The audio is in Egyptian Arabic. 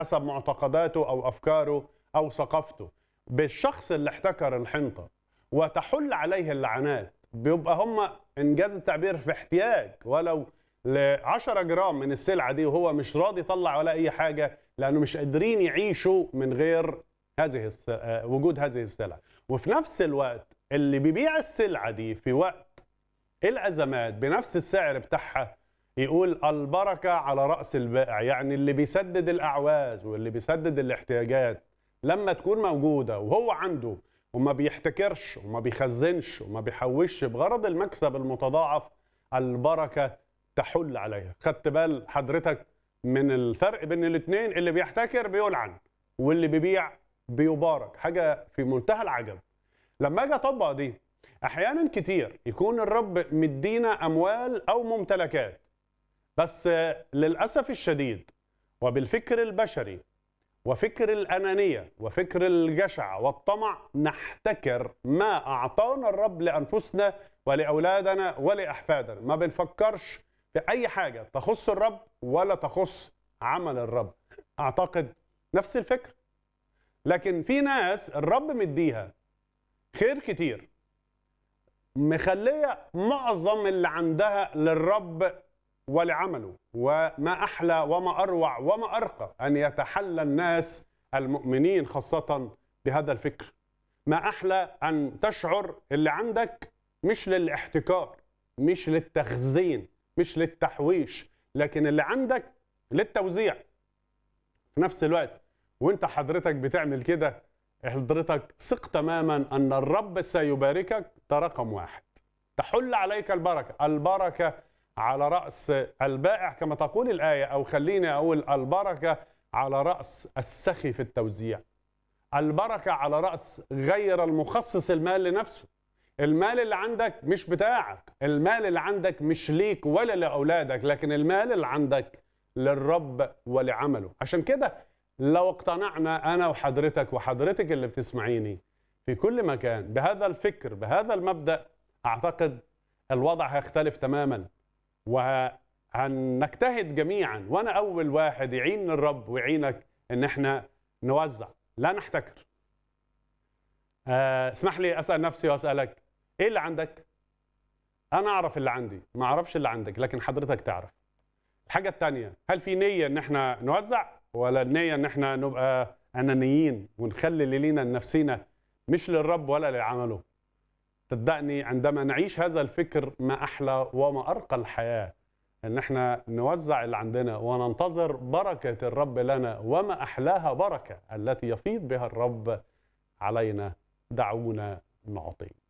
حسب معتقداته او افكاره او ثقافته بالشخص اللي احتكر الحنطه وتحل عليه اللعنات بيبقى هم انجاز التعبير في احتياج ولو ل 10 جرام من السلعه دي وهو مش راضي يطلع ولا اي حاجه لانه مش قادرين يعيشوا من غير هذه الس... آه، وجود هذه السلع وفي نفس الوقت اللي بيبيع السلعه دي في وقت الازمات بنفس السعر بتاعها يقول البركه على راس البائع يعني اللي بيسدد الاعواز واللي بيسدد الاحتياجات لما تكون موجوده وهو عنده وما بيحتكرش وما بيخزنش وما بيحوش بغرض المكسب المتضاعف البركه تحل عليها خدت بال حضرتك من الفرق بين الاثنين اللي بيحتكر بيلعن واللي بيبيع بيبارك حاجه في منتهى العجب لما اجي اطبق دي احيانا كتير يكون الرب مدينا اموال او ممتلكات بس للاسف الشديد وبالفكر البشري وفكر الانانيه وفكر الجشع والطمع نحتكر ما اعطانا الرب لانفسنا ولاولادنا ولاحفادنا ما بنفكرش في اي حاجه تخص الرب ولا تخص عمل الرب اعتقد نفس الفكر لكن في ناس الرب مديها خير كتير مخليه معظم اللي عندها للرب ولعمله وما احلى وما اروع وما ارقى ان يتحلى الناس المؤمنين خاصه بهذا الفكر ما احلى ان تشعر اللي عندك مش للاحتكار مش للتخزين مش للتحويش لكن اللي عندك للتوزيع في نفس الوقت وانت حضرتك بتعمل كده حضرتك ثق تماما ان الرب سيباركك ده رقم واحد تحل عليك البركه البركه على راس البائع كما تقول الايه او خليني اقول البركه على راس السخي في التوزيع البركه على راس غير المخصص المال لنفسه المال اللي عندك مش بتاعك المال اللي عندك مش ليك ولا لاولادك لكن المال اللي عندك للرب ولعمله عشان كده لو اقتنعنا انا وحضرتك وحضرتك اللي بتسمعيني في كل مكان بهذا الفكر بهذا المبدا اعتقد الوضع هيختلف تماما وهنجتهد جميعا وانا اول واحد يعين الرب ويعينك ان احنا نوزع لا نحتكر آه، اسمح لي اسال نفسي واسالك ايه اللي عندك انا اعرف اللي عندي ما اعرفش اللي عندك لكن حضرتك تعرف الحاجه الثانيه هل في نيه ان احنا نوزع ولا النيه ان احنا نبقى انانيين ونخلي اللي لينا لنفسنا مش للرب ولا لعمله صدقني عندما نعيش هذا الفكر ما احلى وما ارقى الحياه ان احنا نوزع اللي عندنا وننتظر بركه الرب لنا وما احلاها بركه التي يفيض بها الرب علينا دعونا نعطي